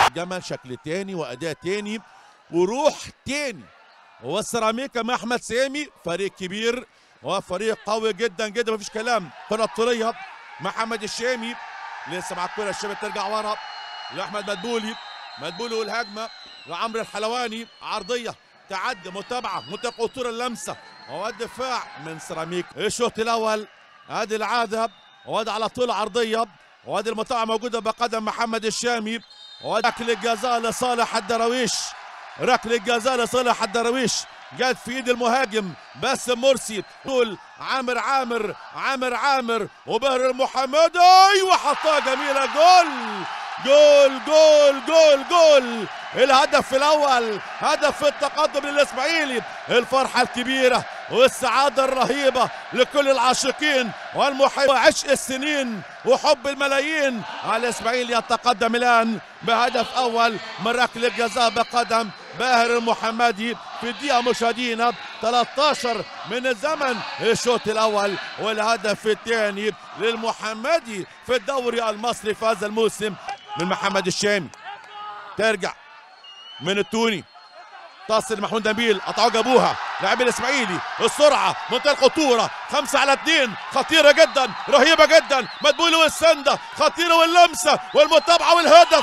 جمل شكل تاني واداء تاني وروح تاني هو السيراميكا مع احمد سامي فريق كبير وفريق قوي جدا جدا مفيش كلام كره الطوليه محمد الشامي لسه مع الكره الشامي ترجع ورا لاحمد مدبولي مدبولي والهجمه لعمرو الحلواني عرضيه تعدي متابعه منطقه خطوره اللمسه هو الدفاع من سيراميك الشوط الاول ادي العاده وادي على طول عرضيه وادي المتابعه موجوده بقدم محمد الشامي وادي ركله الجزاء لصالح الدراويش ركله الجزاء لصالح الدراويش جت في ايد المهاجم باسم مرسي طول عامر عامر عامر عامر وبهر المحمدي وحطها جميله جول جول جول جول جول الهدف الاول هدف في التقدم للاسماعيلي الفرحه الكبيره والسعاده الرهيبه لكل العاشقين والمحب وعشق السنين وحب الملايين الاسماعيلي يتقدم الان بهدف اول من ركله جزاء بقدم باهر المحمدي في الدقيقه مشاهدينا 13 من الزمن الشوط الاول والهدف الثاني للمحمدي في الدوري المصري في هذا الموسم من محمد الشامي ترجع من التوني تصل محمود نبيل قطعوا جابوها لاعب الاسماعيلي السرعه منتهى الخطوره خمسة على اثنين خطيرة جدا رهيبة جدا مدبولي والسندة خطيرة واللمسة والمتابعة والهدف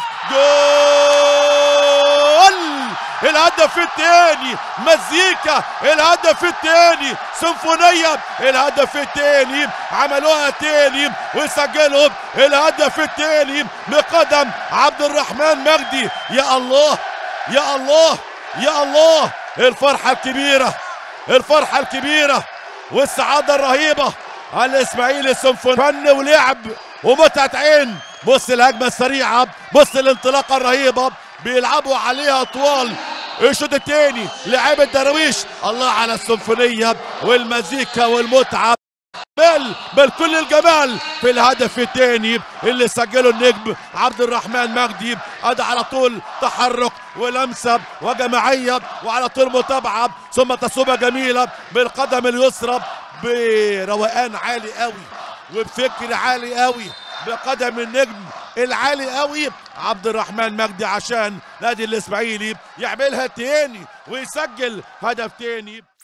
جول الهدف الثاني مزيكا الهدف الثاني سيمفونية الهدف الثاني عملوها تاني وسجلوا الهدف الثاني بقدم عبد الرحمن مجدي يا الله يا الله يا الله الفرحة الكبيرة الفرحة الكبيرة والسعادة الرهيبة على الإسماعيلي سيمفوني فن ولعب ومتعة عين بص الهجمة السريعة بص الانطلاقة الرهيبة بيلعبوا عليها طوال الشوط الثاني لعيبة دراويش الله على السيمفونية والمزيكا والمتعة بل بل كل الجمال في الهدف الثاني اللي سجله النجم عبد الرحمن مجدي ادى على طول تحرك ولمسه وجماعيه وعلى طول متابعه ثم تصوبه جميله بالقدم اليسرى بروقان عالي قوي وبفكر عالي قوي بقدم النجم العالي قوي عبد الرحمن مجدي عشان نادي الاسماعيلي يعملها تاني ويسجل هدف تاني